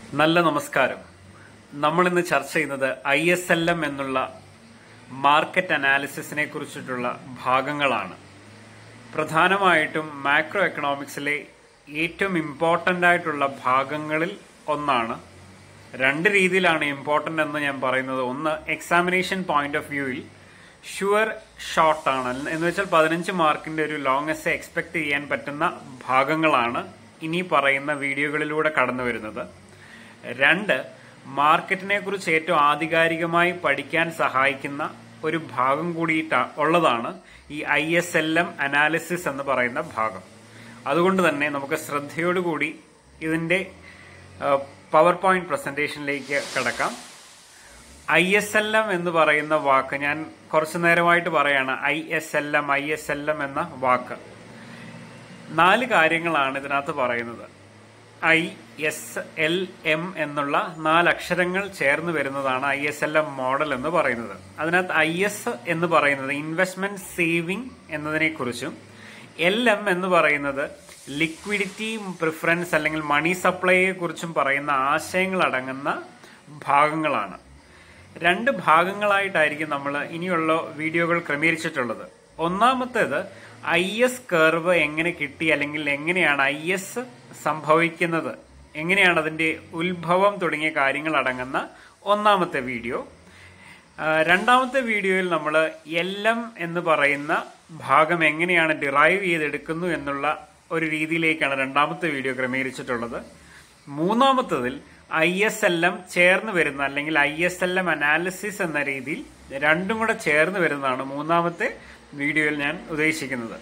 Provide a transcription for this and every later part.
നല്ല നമസ്കാരം നമ്മൾ ഇന്ന് ചർച്ച ചെയ്യുന്നത് ഐ എസ് എൽ എം എന്നുള്ള മാർക്കറ്റ് അനാലിസിസിനെ കുറിച്ചിട്ടുള്ള ഭാഗങ്ങളാണ് പ്രധാനമായിട്ടും മാക്രോ എക്കണോമിക്സിലെ ഏറ്റവും ഇമ്പോർട്ടൻ്റ് ആയിട്ടുള്ള ഭാഗങ്ങളിൽ ഒന്നാണ് രണ്ട് രീതിയിലാണ് ഇമ്പോർട്ടൻ്റ് എന്ന് ഞാൻ പറയുന്നത് ഒന്ന് എക്സാമിനേഷൻ പോയിന്റ് ഓഫ് വ്യൂവിൽ ഷുവർ ഷോർട്ട് ആണ് എന്ന് വെച്ചാൽ പതിനഞ്ച് മാർക്കിന്റെ ഒരു ലോങ് എസ് എക്സ്പെക്ട് ചെയ്യാൻ പറ്റുന്ന ഭാഗങ്ങളാണ് ഇനി പറയുന്ന വീഡിയോകളിലൂടെ കടന്നു വരുന്നത് രണ്ട് മാർക്കറ്റിനെ കുറിച്ച് ഏറ്റവും ആധികാരികമായി പഠിക്കാൻ സഹായിക്കുന്ന ഒരു ഭാഗം കൂടിയിട്ട് ഉള്ളതാണ് ഈ I S L M analysis എന്ന് പറയുന്ന ഭാഗം അതുകൊണ്ട് തന്നെ നമുക്ക് ശ്രദ്ധയോടുകൂടി ഇതിന്റെ പവർ പോയിന്റ് പ്രസന്റേഷനിലേക്ക് കിടക്കാം ഐ എസ് എൽ എം എന്ന് പറയുന്ന വാക്ക് ഞാൻ കുറച്ചു നേരമായിട്ട് പറയാണ് I S L M I S L M എന്ന വാക്ക് നാല് കാര്യങ്ങളാണ് ഇതിനകത്ത് പറയുന്നത് ഐ എസ് എൽ എം എന്നുള്ള നാല് അക്ഷരങ്ങൾ ചേർന്ന് വരുന്നതാണ് I S L M model എന്ന് പറയുന്നത് അതിനകത്ത് ഐ എസ് എന്ന് പറയുന്നത് ഇൻവെസ്റ്റ്മെന്റ് സേവിംഗ് എന്നതിനെ കുറിച്ചും എൽ എം എന്ന് പറയുന്നത് ലിക്വിഡിറ്റി പ്രിഫറൻസ് അല്ലെങ്കിൽ മണി സപ്ലൈയെ കുറിച്ചും പറയുന്ന ആശയങ്ങൾ അടങ്ങുന്ന ഭാഗങ്ങളാണ് രണ്ട് ഭാഗങ്ങളായിട്ടായിരിക്കും നമ്മൾ ഇനിയുള്ള വീഡിയോകൾ ക്രമീകരിച്ചിട്ടുള്ളത് ഒന്നാമത്തേത് ഐ എസ് കർവ് എങ്ങനെ കിട്ടി അല്ലെങ്കിൽ എങ്ങനെയാണ് ഐ എസ് സംഭവിക്കുന്നത് എങ്ങനെയാണ് അതിന്റെ ഉത്ഭവം തുടങ്ങിയ കാര്യങ്ങൾ അടങ്ങുന്ന ഒന്നാമത്തെ വീഡിയോ രണ്ടാമത്തെ വീഡിയോയിൽ നമ്മൾ എൽ എം എന്ന് പറയുന്ന ഭാഗം എങ്ങനെയാണ് ഡിറൈവ് ചെയ്തെടുക്കുന്നു എന്നുള്ള ഒരു രീതിയിലേക്കാണ് രണ്ടാമത്തെ വീഡിയോ ക്രമീകരിച്ചിട്ടുള്ളത് മൂന്നാമത്തതിൽ ഐ എസ് എൽ എം ചേർന്ന് വരുന്ന അല്ലെങ്കിൽ I S L M analysis എന്ന രീതിയിൽ രണ്ടും കൂടെ ചേർന്ന് വരുന്നതാണ് മൂന്നാമത്തെ വീഡിയോയിൽ ഞാൻ ഉദ്ദേശിക്കുന്നത്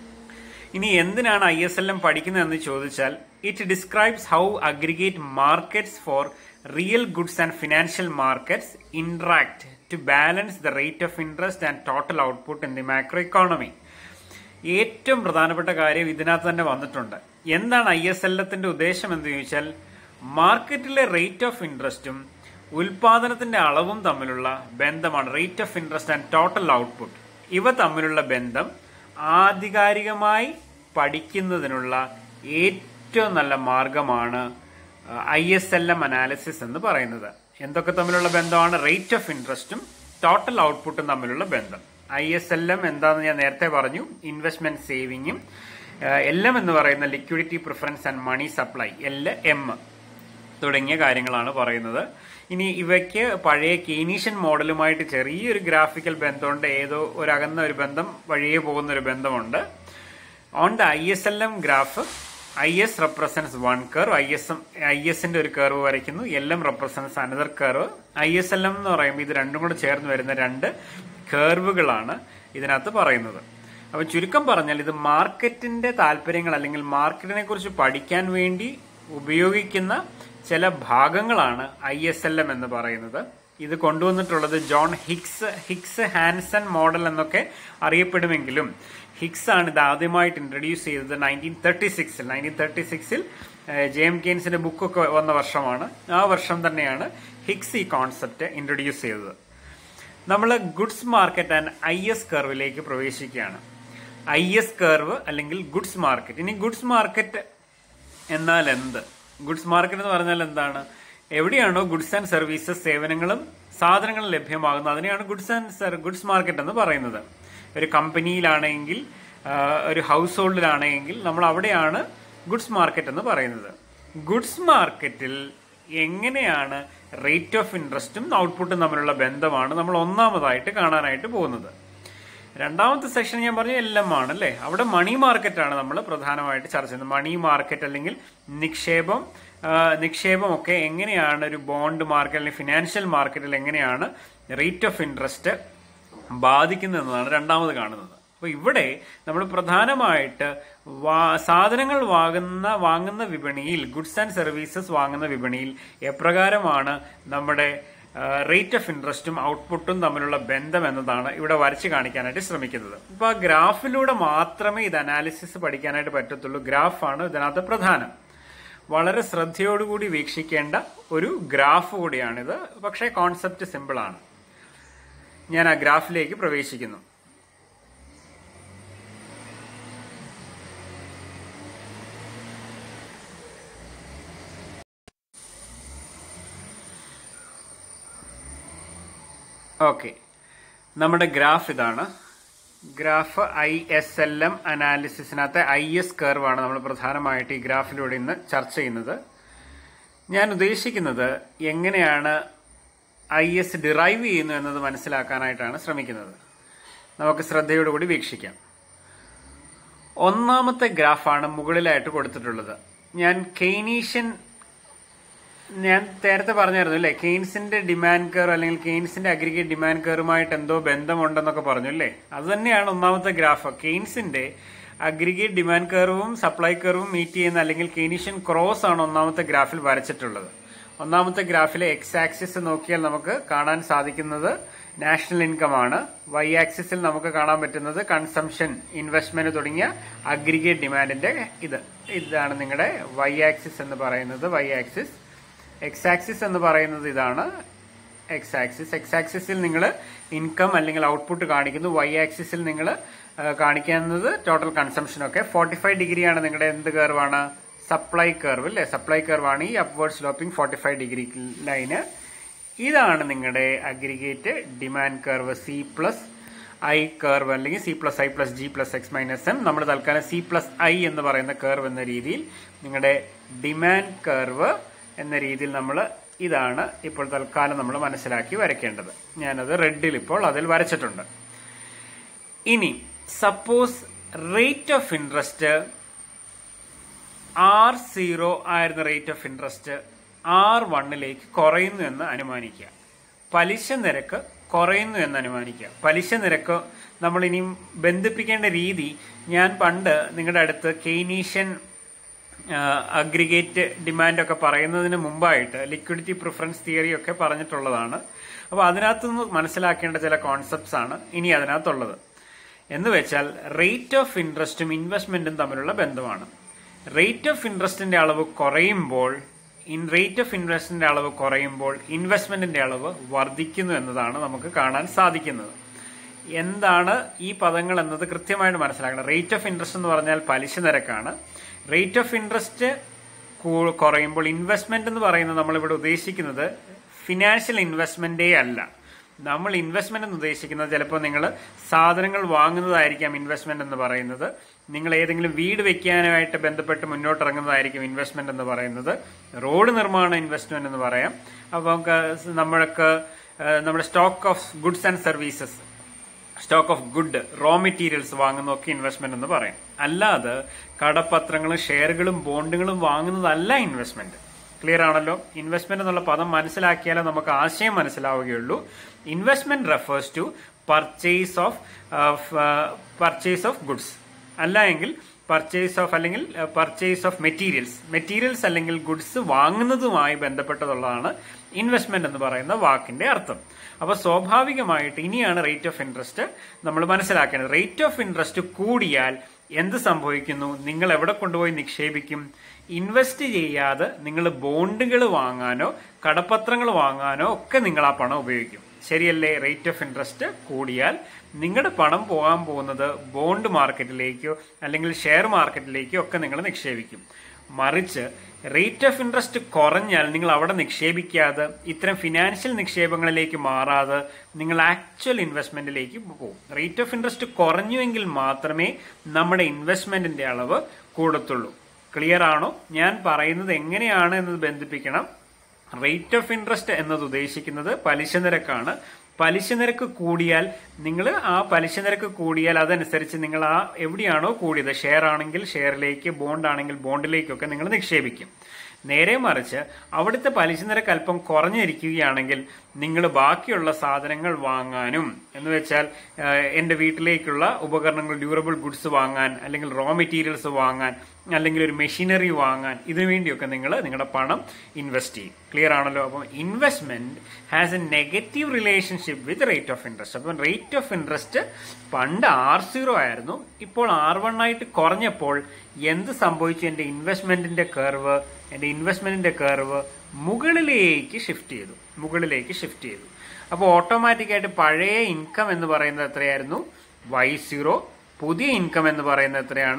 ഇനി എന്തിനാണ് ഐ എസ് എൽ എം പഠിക്കുന്നതെന്ന് ചോദിച്ചാൽ it describes how aggregate markets for real goods and financial markets interact to balance the rate of interest and total output in the macro economy ഏറ്റവും പ്രധാനപ്പെട്ട കാര്യം ഇതിനകത്ത് തന്നെ വന്നിട്ടുണ്ട് എന്താണ് ഐ എസ് എൽ എത്തിന്റെ ഉദ്ദേശം എന്ന് ചോദിച്ചാൽ മാർക്കറ്റിലെ റേറ്റ് ഓഫ് ഇൻട്രസ്റ്റും ഉൽപാദനത്തിന്റെ അളവും തമ്മിലുള്ള ബന്ധമാണ് rate of interest and total output ഇവ തമ്മിലുള്ള ബന്ധം ആധികാരികമായി പഠിക്കുന്നതിനുള്ള ഏറ്റവും നല്ല മാർഗമാണ് I S L M analysis എന്ന് പറയുന്നത് എന്തൊക്കെ തമ്മിലുള്ള ബന്ധമാണ് റേറ്റ് ഓഫ് ഇൻട്രസ്റ്റും ടോട്ടൽ ഔട്ട്പുട്ടും തമ്മിലുള്ള ബന്ധം ഐ എസ് എൽ എം എന്താണെന്ന് ഞാൻ നേരത്തെ പറഞ്ഞു ഇൻവെസ്റ്റ്മെന്റ് സേവിങ്ങും എൽ എം എന്ന് പറയുന്ന liquidity preference and money supply L M തുടങ്ങിയ കാര്യങ്ങളാണ് പറയുന്നത് ഇനി ഇവയ്ക്ക് പഴയ കെയ്നീഷ്യൻ മോഡലുമായിട്ട് ചെറിയൊരു ഗ്രാഫിക്കൽ ബന്ധമുണ്ട് ഏതോ ഒരു അകന്ന ഒരു ബന്ധം വഴിയെ പോകുന്ന ഒരു ബന്ധമുണ്ട് on the I S L M graph I S represents one curve I S M I എസിന്റെ ഒരു കർവ് വരയ്ക്കുന്നു L M represents another curve I S L M എന്ന് പറയുമ്പോൾ ഇത് രണ്ടും കൂടെ ചേർന്ന് വരുന്ന രണ്ട് കർവുകളാണ് ഇതിനകത്ത് പറയുന്നത് അപ്പൊ ചുരുക്കം പറഞ്ഞാൽ ഇത് മാർക്കറ്റിന്റെ താല്പര്യങ്ങൾ അല്ലെങ്കിൽ മാർക്കറ്റിനെ കുറിച്ച് പഠിക്കാൻ വേണ്ടി ഉപയോഗിക്കുന്ന ചില ഭാഗങ്ങളാണ് ഐ എസ് എൽ എം എന്ന് പറയുന്നത് ഇത് കൊണ്ടുവന്നിട്ടുള്ളത് John Hicks Hicks Hansen model എന്നൊക്കെ അറിയപ്പെടുമെങ്കിലും ഹിക്സ് ആണ് ഇത് ആദ്യമായിട്ട് ഇൻട്രൊഡ്യൂസ് ചെയ്തത് നയൻറ്റീൻ തേർട്ടി സിക്സിൽ നയൻറ്റീൻ തേർട്ടി സിക്സിൽ ജെ എം കെയിൻസിന്റെ ബുക്കൊക്കെ വന്ന വർഷമാണ് ആ വർഷം തന്നെയാണ് ഹിക്സ് ഈ കോൺസെപ്റ്റ് ഇൻട്രൊഡ്യൂസ് ചെയ്തത് നമ്മൾ goods market and I S കർവിലേക്ക് പ്രവേശിക്കുകയാണ് ഐ എസ് കർവ് അല്ലെങ്കിൽ ഗുഡ്സ് മാർക്കറ്റ് ഇനി ഗുഡ്സ് മാർക്കറ്റ് എന്നാൽ എന്ത് ഗുഡ്സ് മാർക്കറ്റ് എന്ന് പറഞ്ഞാൽ എന്താണ് എവിടെയാണോ ഗുഡ്സ് ആൻഡ് സർവീസസ് സേവനങ്ങളും സാധനങ്ങളും ലഭ്യമാകുന്നത് അതിനെയാണ് ഗുഡ്സ് ആൻഡ് ഗുഡ്സ് മാർക്കറ്റ് എന്ന് പറയുന്നത് ഒരു കമ്പനിയിലാണെങ്കിൽ ഒരു ഹൗസ് ഹോൾഡിലാണെങ്കിൽ നമ്മൾ അവിടെയാണ് ഗുഡ്സ് മാർക്കറ്റ് എന്ന് പറയുന്നത് ഗുഡ്സ് മാർക്കറ്റിൽ എങ്ങനെയാണ് റേറ്റ് ഓഫ് ഇൻട്രസ്റ്റും ഔട്ട്പുട്ടും തമ്മിലുള്ള ബന്ധമാണ് നമ്മൾ ഒന്നാമതായിട്ട് കാണാനായിട്ട് പോകുന്നത് രണ്ടാമത്തെ സെക്ഷൻ ഞാൻ പറഞ്ഞു എല്ലാം ആണ് അല്ലേ അവിടെ മണി മാർക്കറ്റാണ് നമ്മൾ പ്രധാനമായിട്ട് ചർച്ച ചെയ്യുന്നത് മണി മാർക്കറ്റ് അല്ലെങ്കിൽ നിക്ഷേപം നിക്ഷേപം ഒക്കെ എങ്ങനെയാണ് ഒരു ബോണ്ട് മാർക്കറ്റ് അല്ലെങ്കിൽ ഫിനാൻഷ്യൽ മാർക്കറ്റിൽ എങ്ങനെയാണ് റേറ്റ് ഓഫ് ഇൻട്രസ്റ്റ് ബാധിക്കുന്നത് എന്നതാണ് രണ്ടാമത് കാണുന്നത് അപ്പൊ ഇവിടെ നമ്മൾ പ്രധാനമായിട്ട് സാധനങ്ങൾ വാങ്ങുന്ന വാങ്ങുന്ന വിപണിയിൽ ഗുഡ്സ് ആൻഡ് സർവീസസ് വാങ്ങുന്ന വിപണിയിൽ എപ്രകാരമാണ് നമ്മുടെ റേറ്റ് ഓഫ് ഇൻട്രസ്റ്റും ഔട്ട്പുട്ടും തമ്മിലുള്ള ബന്ധം എന്നതാണ് ഇവിടെ വരച്ച് കാണിക്കാനായിട്ട് ശ്രമിക്കുന്നത് അപ്പൊ ആ ഗ്രാഫിലൂടെ മാത്രമേ ഇത് അനാലിസിസ് പഠിക്കാനായിട്ട് പറ്റത്തുള്ളൂ ഗ്രാഫാണ് ഇതിനകത്ത് പ്രധാനം വളരെ ശ്രദ്ധയോടുകൂടി വീക്ഷിക്കേണ്ട ഒരു ഗ്രാഫ് കൂടിയാണിത് പക്ഷേ കോൺസെപ്റ്റ് സിമ്പിൾ ആണ് ഞാൻ ആ ഗ്രാഫിലേക്ക് പ്രവേശിക്കുന്നു ഓക്കെ നമ്മുടെ ഗ്രാഫ് ഇതാണ് graph I S L M അനാലിസിസിനകത്തെ ഐ എസ് കർവാണ് നമ്മൾ പ്രധാനമായിട്ട് ഈ ഗ്രാഫിലൂടെ ഇന്ന് ചർച്ച ചെയ്യുന്നത് ഞാൻ ഉദ്ദേശിക്കുന്നത് എങ്ങനെയാണ് ഐ എസ് ഡിറൈവ് ചെയ്യുന്നു എന്നത് മനസ്സിലാക്കാനായിട്ടാണ് ശ്രമിക്കുന്നത് നമുക്ക് ശ്രദ്ധയോടുകൂടി വീക്ഷിക്കാം ഒന്നാമത്തെ ഗ്രാഫാണ് മുകളിലായിട്ട് കൊടുത്തിട്ടുള്ളത് ഞാൻ കെയ്നീഷ്യൻ ഞാൻ നേരത്തെ പറഞ്ഞായിരുന്നു അല്ലേ കെയ്ൻസിന്റെ ഡിമാൻഡ് കയർ അല്ലെങ്കിൽ കെയ്ൻസിന്റെ അഗ്രിഗേറ്റ് ഡിമാൻഡ് കയറുമായിട്ട് എന്തോ ബന്ധമുണ്ടെന്നൊക്കെ പറഞ്ഞു അല്ലേ അത് തന്നെയാണ് ഒന്നാമത്തെ ഗ്രാഫ് കെയ്ൻസിന്റെ അഗ്രിഗേറ്റ് ഡിമാൻഡ് കർവും സപ്ലൈ കർവും മീറ്റ് ചെയ്യുന്ന അല്ലെങ്കിൽ കെയ്നീഷ്യൻ ക്രോസ് ആണ് ഒന്നാമത്തെ ഗ്രാഫിൽ വരച്ചിട്ടുള്ളത് ഒന്നാമത്തെ ഗ്രാഫിലെ എക്സ് ആക്സിസ് നോക്കിയാൽ നമുക്ക് കാണാൻ സാധിക്കുന്നത് നാഷണൽ ഇൻകം ആണ് വൈ ആക്സിസിൽ നമുക്ക് കാണാൻ പറ്റുന്നത് കൺസംഷൻ ഇൻവെസ്റ്റ്മെന്റ് തുടങ്ങിയ അഗ്രിഗേറ്റ് ഡിമാൻഡിന്റെ ഇത് ഇതാണ് നിങ്ങളുടെ വൈ ആക്സിസ് എന്ന് പറയുന്നത് വൈ ആക്സിസ് എക്സ് ആക്സിസ് എന്ന് പറയുന്നത് ഇതാണ് എക്സ് ആക്സിസ് എക്സ് ആക്സിസിൽ നിങ്ങൾ ഇൻകം അല്ലെങ്കിൽ ഔട്ട്പുട്ട് കാണിക്കുന്നു വൈ ആക്സിസിൽ നിങ്ങൾ കാണിക്കുന്നത് ടോട്ടൽ കൺസംഷൻ ഒക്കെ ഫോർട്ടി ഫൈവ് ഡിഗ്രിയാണ് നിങ്ങളുടെ എന്ത് കർവാണ് സപ്ലൈ കർവ് അല്ലേ സപ്ലൈ കർവാണ് ഈ upward sloping forty five degree ലൈന് ഇതാണ് നിങ്ങളുടെ aggregate demand curve C plus I curve അല്ലെങ്കിൽ C plus I plus G plus X minus M നമ്മൾ തൽക്കാലം സി പ്ലസ് ഐ എന്ന് പറയുന്ന കർവ് എന്ന രീതിയിൽ നിങ്ങളുടെ ഡിമാൻഡ് കർവ് എന്ന രീതിയിൽ നമ്മൾ ഇതാണ് ഇപ്പോൾ തൽക്കാലം നമ്മൾ മനസ്സിലാക്കി വരയ്ക്കേണ്ടത് ഞാനത് റെഡിൽ ഇപ്പോൾ അതിൽ വരച്ചിട്ടുണ്ട് ഇനി suppose rate of interest R zero ആയിരുന്ന റേറ്റ് ഓഫ് ഇൻട്രസ്റ്റ് ആർ വണ്ണിലേക്ക് കുറയുന്നു എന്ന് അനുമാനിക്കുക പലിശ നിരക്ക് കുറയുന്നു എന്ന് അനുമാനിക്കുക പലിശ നിരക്ക് നമ്മൾ ഇനിയും ബന്ധിപ്പിക്കേണ്ട രീതി ഞാൻ പണ്ട് നിങ്ങളുടെ അടുത്ത് കെയ്നീഷ്യൻ അഗ്രിഗേറ്റ് ഡിമാൻഡ് ഒക്കെ പറയുന്നതിന് മുമ്പായിട്ട് ലിക്വിഡിറ്റി പ്രിഫറൻസ് തിയറി ഒക്കെ പറഞ്ഞിട്ടുള്ളതാണ് അപ്പോൾ അതിനകത്തുനിന്ന് മനസ്സിലാക്കേണ്ട ചില കോൺസെപ്റ്റ്സ് ആണ് ഇനി അതിനകത്തുള്ളത് എന്ന് വെച്ചാൽ റേറ്റ് ഓഫ് ഇൻട്രസ്റ്റും ഇൻവെസ്റ്റ്മെന്റും തമ്മിലുള്ള ബന്ധമാണ് റേറ്റ് ഓഫ് ഇൻട്രസ്റ്റിന്റെ അളവ് കുറയുമ്പോൾ ഇൻ റേറ്റ് ഓഫ് ഇൻവെസ്റ്റ്മെന്റിന്റെ അളവ് കുറയുമ്പോൾ ഇൻവെസ്റ്റ്മെന്റിന്റെ അളവ് വർദ്ധിക്കുന്നു എന്നതാണ് നമുക്ക് കാണാൻ സാധിക്കുന്നത് എന്താണ് ഈ പദങ്ങൾ എന്നത് കൃത്യമായിട്ട് മനസ്സിലാക്കണം റേറ്റ് ഓഫ് ഇൻട്രസ്റ്റ് എന്ന് പറഞ്ഞാൽ പലിശ നിരക്കാണ് റേറ്റ് ഓഫ് ഇൻട്രസ്റ്റ് കുറയുമ്പോൾ ഇൻവെസ്റ്റ്മെന്റ് എന്ന് പറയുന്നത് നമ്മളിവിടെ ഉദ്ദേശിക്കുന്നത് ഫിനാൻഷ്യൽ ഇൻവെസ്റ്റ്മെന്റേ അല്ല നമ്മൾ ഇൻവെസ്റ്റ്മെന്റ് എന്ന് ഉദ്ദേശിക്കുന്നത് ചിലപ്പോൾ നിങ്ങൾ സാധനങ്ങൾ വാങ്ങുന്നതായിരിക്കാം ഇൻവെസ്റ്റ്മെന്റ് എന്ന് പറയുന്നത് നിങ്ങൾ ഏതെങ്കിലും വീട് വെക്കാനായിട്ട് ബന്ധപ്പെട്ട് മുന്നോട്ടിറങ്ങുന്നതായിരിക്കും ഇൻവെസ്റ്റ്മെന്റ് എന്ന് പറയുന്നത് റോഡ് നിർമ്മാണ ഇൻവെസ്റ്റ്മെന്റ് എന്ന് പറയാം അപ്പോൾ നമുക്ക് നമ്മൾക്ക് നമ്മുടെ stock of goods and services stock of good raw materials വാങ്ങുന്നതൊക്കെ ഇൻവെസ്റ്റ്മെന്റ് എന്ന് പറയും അല്ലാതെ കടപ്പത്രങ്ങളും ഷെയറുകളും ബോണ്ടുകളും വാങ്ങുന്നതല്ല ഇൻവെസ്റ്റ്മെന്റ് ക്ലിയർ ആണല്ലോ ഇൻവെസ്റ്റ്മെന്റ് എന്നുള്ള പദം മനസ്സിലാക്കിയാലേ നമുക്ക് ആശയം മനസ്സിലാവുകയുള്ളൂ investment refers to purchase of purchase of goods അല്ല എങ്കിൽ പർച്ചേസ് ഓഫ് അല്ലെങ്കിൽ പർച്ചേസ് ഓഫ് മെറ്റീരിയൽസ് മെറ്റീരിയൽസ് അല്ലെങ്കിൽ ഗുഡ്സ് വാങ്ങുന്നതുമായി ബന്ധപ്പെട്ടതുള്ളതാണ് ഇൻവെസ്റ്റ്മെന്റ് എന്ന് പറയുന്ന വാക്കിന്റെ അർത്ഥം അപ്പൊ സ്വാഭാവികമായിട്ട് ഇനിയാണ് റേറ്റ് ഓഫ് ഇൻട്രസ്റ്റ് നമ്മൾ മനസ്സിലാക്കേണ്ടത് റേറ്റ് ഓഫ് ഇൻട്രസ്റ്റ് കൂടിയാൽ എന്ത് സംഭവിക്കുന്നു നിങ്ങൾ എവിടെ കൊണ്ടുപോയി നിക്ഷേപിക്കും ഇൻവെസ്റ്റ് ചെയ്യാതെ നിങ്ങൾ ബോണ്ടുകൾ വാങ്ങാനോ കടപ്പത്രങ്ങൾ വാങ്ങാനോ ഒക്കെ നിങ്ങൾ ആ പണം ഉപയോഗിക്കും ശരിയല്ലേ റേറ്റ് ഓഫ് ഇൻട്രസ്റ്റ് കൂടിയാൽ നിങ്ങളുടെ പണം പോകാൻ പോകുന്നത് ബോണ്ട് മാർക്കറ്റിലേക്കോ അല്ലെങ്കിൽ ഷെയർ മാർക്കറ്റിലേക്കോ ഒക്കെ നിങ്ങൾ നിക്ഷേപിക്കും മറിച്ച് റേറ്റ് ഓഫ് ഇൻട്രസ്റ്റ് കുറഞ്ഞാൽ നിങ്ങൾ അവിടെ നിക്ഷേപിക്കാതെ ഇത്തരം ഫിനാൻഷ്യൽ നിക്ഷേപങ്ങളിലേക്ക് മാറാതെ നിങ്ങൾ ആക്ച്വൽ ഇൻവെസ്റ്റ്മെന്റിലേക്ക് പോകും റേറ്റ് ഓഫ് ഇൻട്രസ്റ്റ് കുറഞ്ഞുവെങ്കിൽ മാത്രമേ നമ്മുടെ ഇൻവെസ്റ്റ്മെന്റിന്റെ അളവ് കൂടത്തുള്ളൂ ക്ലിയർ ആണോ ഞാൻ പറയുന്നത് എങ്ങനെയാണ് എന്നത് ബന്ധിപ്പിക്കണം റേറ്റ് ഓഫ് ഇൻട്രസ്റ്റ് എന്നത് ഉദ്ദേശിക്കുന്നത് പലിശ നിരക്കാണ് പലിശ നിരക്ക് കൂടിയാൽ നിങ്ങൾ ആ പലിശ നിരക്ക് കൂടിയാൽ അതനുസരിച്ച് നിങ്ങൾ ആ എവിടെയാണോ കൂടിയത് ഷെയർ ആണെങ്കിൽ ഷെയറിലേക്ക് ബോണ്ട് ആണെങ്കിൽ ബോണ്ടിലേക്കൊക്കെ നിങ്ങൾ നിക്ഷേപിക്കും നേരെ മറിച്ച് അവിടുത്തെ പലിശ നിരക്ക് അല്പം കുറഞ്ഞിരിക്കുകയാണെങ്കിൽ നിങ്ങൾ ബാക്കിയുള്ള സാധനങ്ങൾ വാങ്ങാനും എന്ന് വെച്ചാൽ എൻ്റെ വീട്ടിലേക്കുള്ള ഉപകരണങ്ങൾ ഡ്യൂറബിൾ ഗുഡ്സ് വാങ്ങാൻ അല്ലെങ്കിൽ റോ മെറ്റീരിയൽസ് വാങ്ങാൻ അല്ലെങ്കിൽ ഒരു മെഷീനറി വാങ്ങാൻ ഇതിനു വേണ്ടിയൊക്കെ നിങ്ങൾ നിങ്ങളുടെ പണം ഇൻവെസ്റ്റ് ചെയ്യും ക്ലിയർ ആണല്ലോ അപ്പം investment has a negative relationship with rate of interest അപ്പം റേറ്റ് ഓഫ് ഇൻട്രസ്റ്റ് പണ്ട് ആർ സീറോ ആയിരുന്നു ഇപ്പോൾ ആർ വൺ ആയിട്ട് കുറഞ്ഞപ്പോൾ എന്ത് സംഭവിച്ചു എൻ്റെ ഇൻവെസ്റ്റ്മെന്റിന്റെ കർവ് എൻ്റെ ഇൻവെസ്റ്റ്മെന്റിന്റെ കർവ് മുകളിലേക്ക് ഷിഫ്റ്റ് ചെയ്തു മുകളിലേക്ക് ഷിഫ്റ്റ് ചെയ്തു അപ്പോൾ ഓട്ടോമാറ്റിക്കായിട്ട് പഴയ ഇൻകം എന്ന് പറയുന്നത് എത്രയായിരുന്നു വൈ സീറോ പുതിയ ഇൻകം എന്ന് പറയുന്നത് എത്രയാണ്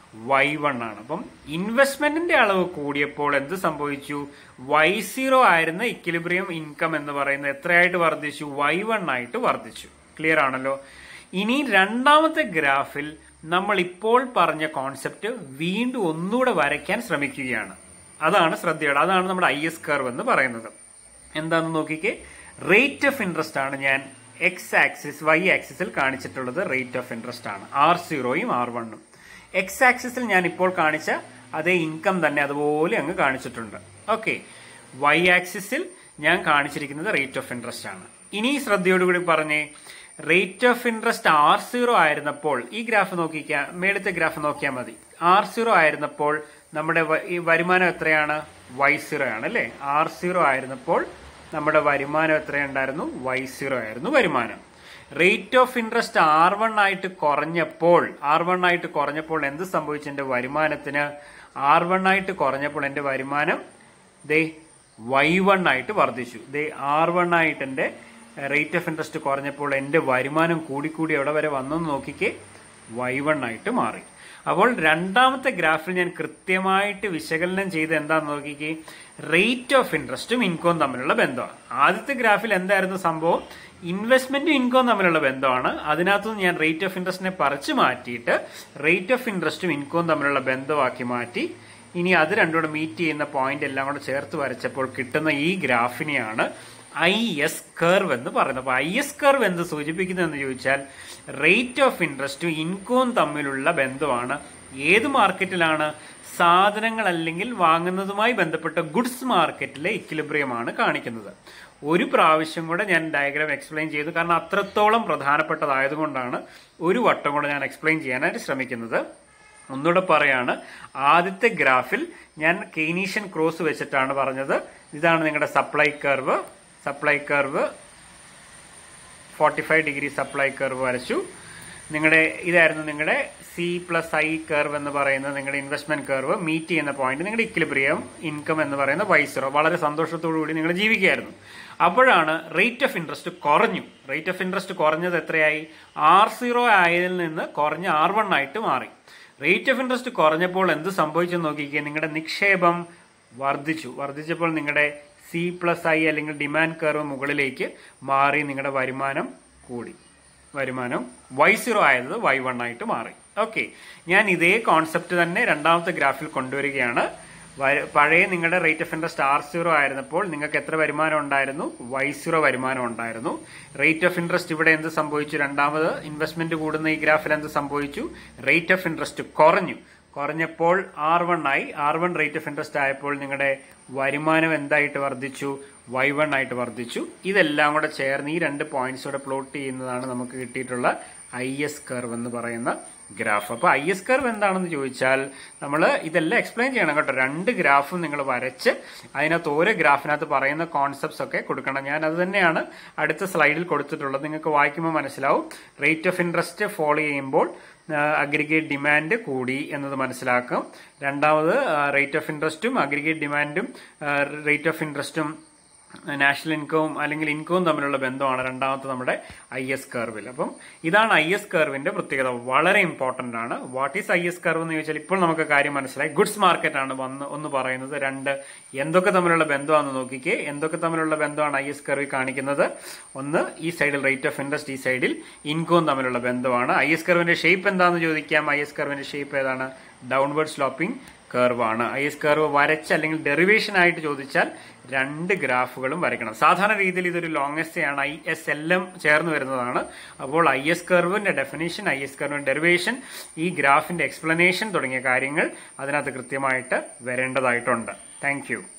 വൈ വൺ ആണ് അപ്പം ഇൻവെസ്റ്റ്മെന്റിന്റെ അളവ് കൂടിയപ്പോൾ എന്ത് സംഭവിച്ചു വൈ സീറോ ആയിരുന്ന ഇക്വിലിബ്രിയം ഇൻകം എന്ന് പറയുന്നത് എത്രയായിട്ട് വർദ്ധിച്ചു വൈ വൺ ആയിട്ട് വർദ്ധിച്ചു ക്ലിയർ ആണല്ലോ ഇനി രണ്ടാമത്തെ ഗ്രാഫിൽ നമ്മൾ ഇപ്പോൾ പറഞ്ഞ കോൺസെപ്റ്റ് വീണ്ടും ഒന്നുകൂടെ വരയ്ക്കാൻ ശ്രമിക്കുകയാണ് അതാണ് ശ്രദ്ധയുടെ അതാണ് നമ്മുടെ ഐ എസ് കർവ് എന്ന് പറയുന്നത് എന്താണെന്ന് നോക്കിക്കേ റേറ്റ് ഓഫ് ഇൻട്രസ്റ്റ് ആണ് ഞാൻ എക്സ് ആക്സിസ് വൈ ആക്സിസിൽ കാണിച്ചിട്ടുള്ളത് റേറ്റ് ഓഫ് ഇൻട്രസ്റ്റ് ആണ് ആർ സീറോയും ആർ വണ്ണും എക്സ് ആക്സിസിൽ ഞാൻ ഇപ്പോൾ കാണിച്ച അതേ ഇൻകം തന്നെ അതുപോലെ അങ്ങ് കാണിച്ചിട്ടുണ്ട് ഓക്കെ വൈ ആക്സിസിൽ ഞാൻ കാണിച്ചിരിക്കുന്നത് റേറ്റ് ഓഫ് ഇൻട്രസ്റ്റ് ആണ് ഇനി ശ്രദ്ധയോടുകൂടി പറഞ്ഞേ rate of interest R zero ആയിരുന്നപ്പോൾ ഈ ഗ്രാഫ് നോക്കിക്കാ മേളത്തെ ഗ്രാഫ് നോക്കിയാൽ മതി ആർ സീറോ ആയിരുന്നപ്പോൾ നമ്മുടെ വ- ഈ വരുമാനം എത്രയാണ് വൈ സീറോ ആണ് അല്ലേ ആർ സീറോ ആയിരുന്നപ്പോൾ നമ്മുടെ വരുമാനം എത്രയുണ്ടായിരുന്നു വൈ സീറോ ആയിരുന്നു വരുമാനം rate of interest R one ആയിട്ട് കുറഞ്ഞപ്പോൾ ആർ വൺ ആയിട്ട് കുറഞ്ഞപ്പോൾ എന്ത് സംഭവിച്ചു എന്റെ വരുമാനത്തിന് ആർ വൺ ആയിട്ട് കുറഞ്ഞപ്പോൾ എന്റെ വരുമാനം ദേ വൈ വൺ ആയിട്ട് വർദ്ധിച്ചു ദേ ആർ വൺ ആയിട്ട് എന്റെ റേറ്റ് ഓഫ് ഇൻട്രസ്റ്റ് കുറഞ്ഞപ്പോൾ എന്റെ വരുമാനം കൂടിക്കൂടി എവിടെ വരെ വന്നെന്ന് നോക്കിക്കേ വൈ വൺ ആയിട്ട് മാറി അപ്പോൾ രണ്ടാമത്തെ ഗ്രാഫിൽ ഞാൻ കൃത്യമായിട്ട് വിശകലനം ചെയ്ത് എന്താന്ന് നോക്കിക്കേ റേറ്റ് ഓഫ് ഇൻട്രസ്റ്റും ഇൻകവും തമ്മിലുള്ള ബന്ധമാണ് ആദ്യത്തെ ഗ്രാഫിൽ എന്തായിരുന്നു സംഭവം ഇൻവെസ്റ്റ്മെന്റും ഇൻകവും തമ്മിലുള്ള ബന്ധമാണ് അതിനകത്തുനിന്ന് ഞാൻ റേറ്റ് ഓഫ് ഇൻട്രസ്റ്റിനെ പറിച്ചു മാറ്റിയിട്ട് റേറ്റ് ഓഫ് ഇൻട്രസ്റ്റും ഇൻകവും തമ്മിലുള്ള ബന്ധമാക്കി മാറ്റി ഇനി അത് രണ്ടും കൂടെ മീറ്റ് ചെയ്യുന്ന പോയിന്റ് എല്ലാം കൂടെ ചേർത്ത് വരച്ചപ്പോൾ കിട്ടുന്ന ഈ ഗ്രാഫിനെയാണ് ഐ എസ് കർവ് എന്ന് പറയുന്നത് അപ്പൊ ഐ എസ് കർവ് എന്ത് സൂചിപ്പിക്കുന്നതെന്ന് ചോദിച്ചാൽ റേറ്റ് ഓഫ് ഇൻട്രസ്റ്റും ഇൻകവും തമ്മിലുള്ള ബന്ധമാണ് ഏത് മാർക്കറ്റിലാണ് സാധനങ്ങൾ അല്ലെങ്കിൽ വാങ്ങുന്നതുമായി ബന്ധപ്പെട്ട ഗുഡ്സ് മാർക്കറ്റിലെ ഇക്വിലിബ്രിയമാണ് കാണിക്കുന്നത് ഒരു പ്രാവശ്യം കൂടെ ഞാൻ ഡയഗ്രാം എക്സ്പ്ലെയിൻ ചെയ്തു കാരണം അത്രത്തോളം പ്രധാനപ്പെട്ടതായതുകൊണ്ടാണ് ഒരു വട്ടം കൂടെ ഞാൻ എക്സ്പ്ലെയിൻ ചെയ്യാനായിട്ട് ശ്രമിക്കുന്നത് ഒന്നുകൂടെ പറയാണ് ആദ്യത്തെ ഗ്രാഫിൽ ഞാൻ കെയ്നീഷ്യൻ ക്രോസ് വെച്ചിട്ടാണ് പറഞ്ഞത് ഇതാണ് നിങ്ങളുടെ supply curve supply curve forty five degree supply curve വരച്ചു നിങ്ങളുടെ ഇതായിരുന്നു നിങ്ങളുടെ സി പ്ലസ് ഐ കർവ് എന്ന് പറയുന്നത് നിങ്ങളുടെ ഇൻവെസ്റ്റ്മെന്റ് കർവ് മീറ്റ് ചെയ്യുന്ന പോയിന്റ് നിങ്ങളുടെ ഇക്വിലിബ്രിയം ഇൻകം എന്ന് പറയുന്ന വൈസറോ വളരെ സന്തോഷത്തോടു കൂടി നിങ്ങൾ ജീവിക്കുകയായിരുന്നു അപ്പോഴാണ് റേറ്റ് ഓഫ് ഇൻട്രസ്റ്റ് കുറഞ്ഞു റേറ്റ് ഓഫ് ഇൻട്രസ്റ്റ് കുറഞ്ഞത് എത്രയായി ആർ സീറോ ആയതിൽ നിന്ന് കുറഞ്ഞ് ആർ വൺ ആയിട്ട് മാറി റേറ്റ് ഓഫ് ഇൻട്രസ്റ്റ് കുറഞ്ഞപ്പോൾ എന്ത് സംഭവിച്ചെന്ന് നോക്കിക്കേ നിങ്ങളുടെ നിക്ഷേപം വർദ്ധിച്ചു വർദ്ധിച്ചപ്പോൾ നിങ്ങളുടെ സി പ്ലസ് ഐ അല്ലെങ്കിൽ ഡിമാൻഡ് കർവ് മുകളിലേക്ക് മാറി നിങ്ങളുടെ വരുമാനം കൂടി വരുമാനം വൈ സീറോ ആയത് വൈ വൺ ആയിട്ട് മാറി ഓക്കെ ഞാൻ ഇതേ കോൺസെപ്റ്റ് തന്നെ രണ്ടാമത്തെ ഗ്രാഫിൽ കൊണ്ടുവരികയാണ് വ- പഴയ നിങ്ങളുടെ rate of interest R zero ആയിരുന്നപ്പോൾ നിങ്ങൾക്ക് എത്ര വരുമാനം ഉണ്ടായിരുന്നു വൈ സീറോ വരുമാനം ഉണ്ടായിരുന്നു റേറ്റ് ഓഫ് ഇൻട്രസ്റ്റ് ഇവിടെ എന്ത് സംഭവിച്ചു രണ്ടാമത് ഇൻവെസ്റ്റ്മെന്റ് കൂടുന്ന ഈ ഗ്രാഫിൽ എന്ത് സംഭവിച്ചു റേറ്റ് ഓഫ് ഇൻട്രസ്റ്റ് കുറഞ്ഞു കുറഞ്ഞപ്പോൾ ആർ വൺ ആയി R one rate of interest ആയപ്പോൾ നിങ്ങളുടെ വരുമാനം എന്തായിട്ട് വർദ്ധിച്ചു വൈ വൺ ആയിട്ട് വർദ്ധിച്ചു ഇതെല്ലാം കൂടെ ചേർന്ന് ഈ രണ്ട് പോയിന്റ്സ് കൂടെ പ്ലോട്ട് ചെയ്യുന്നതാണ് നമുക്ക് കിട്ടിയിട്ടുള്ള ഐ എസ് കർവ് എന്ന് പറയുന്ന ഗ്രാഫ് അപ്പൊ ഐ എസ് കർവ് എന്താണെന്ന് ചോദിച്ചാൽ നമ്മൾ ഇതെല്ലാം എക്സ്പ്ലെയിൻ ചെയ്യണം കേട്ടോ രണ്ട് ഗ്രാഫും നിങ്ങൾ വരച്ച് അതിനകത്ത് ഓരോ ഗ്രാഫിനകത്ത് പറയുന്ന കോൺസെപ്റ്റ്സ് ഒക്കെ കൊടുക്കണം ഞാൻ അത് തന്നെയാണ് അടുത്ത സ്ലൈഡിൽ കൊടുത്തിട്ടുള്ളത് നിങ്ങൾക്ക് വായിക്കുമ്പോൾ മനസ്സിലാവും റേറ്റ് ഓഫ് ഇൻട്രസ്റ്റ് ഫോളോ ചെയ്യുമ്പോൾ അഗ്രിഗേറ്റ് ഡിമാൻഡ് കൂടി എന്നത് മനസ്സിലാക്കും രണ്ടാമത് റേറ്റ് ഓഫ് ഇൻട്രസ്റ്റും അഗ്രിഗേറ്റ് ഡിമാൻഡും റേറ്റ് ഓഫ് ഇൻട്രസ്റ്റും നാഷണൽ ഇൻകവും അല്ലെങ്കിൽ ഇൻകവും തമ്മിലുള്ള ബന്ധമാണ് രണ്ടാമത്തെ നമ്മുടെ ഐ എസ് കർവിൽ അപ്പം ഇതാണ് ഐ എസ് കർവിന്റെ പ്രത്യേകത വളരെ ഇമ്പോർട്ടന്റ് ആണ് what is I S curve എന്ന് ചോദിച്ചാൽ ഇപ്പോൾ നമുക്ക് കാര്യം മനസ്സിലായി ഗുഡ്സ് മാർക്കറ്റ് ആണ് വന്ന് ഒന്ന് പറയുന്നത് രണ്ട് എന്തൊക്കെ തമ്മിലുള്ള ബന്ധമാണെന്ന് നോക്കിക്കേ എന്തൊക്കെ തമ്മിലുള്ള ബന്ധമാണ് ഐ എസ് കർവിൽ കാണിക്കുന്നത് ഒന്ന് ഈ സൈഡിൽ റേറ്റ് ഓഫ് ഇൻട്രസ്റ്റ് ഈ സൈഡിൽ ഇൻകവും തമ്മിലുള്ള ബന്ധമാണ് ഐ എസ് കർവിന്റെ ഷേപ്പ് എന്താണെന്ന് ചോദിക്കാം ഐ എസ് കർവിന്റെ ഷേപ്പ് ഏതാണ് ഡൗൺവേർഡ് സ്ലോപ്പിംഗ് കർവ് ആണ് ഐ എസ് കർവ് വരച്ച് അല്ലെങ്കിൽ ഡെറിവേഷൻ ആയിട്ട് ചോദിച്ചാൽ രണ്ട് ഗ്രാഫുകളും വരയ്ക്കണം സാധാരണ രീതിയിൽ ഇതൊരു ലോങ്സ്റ്റ് ആണ് ഐ എസ് എല്ലാം ചേർന്ന് വരുന്നതാണ് അപ്പോൾ ഐ എസ് കർവിന്റെ ഡെഫിനേഷൻ ഐ എസ് കർവിന്റെ ഡെറിവേഷൻ ഈ ഗ്രാഫിന്റെ എക്സ്പ്ലനേഷൻ തുടങ്ങിയ കാര്യങ്ങൾ അതിനകത്ത് കൃത്യമായിട്ട് വരേണ്ടതായിട്ടുണ്ട് താങ്ക്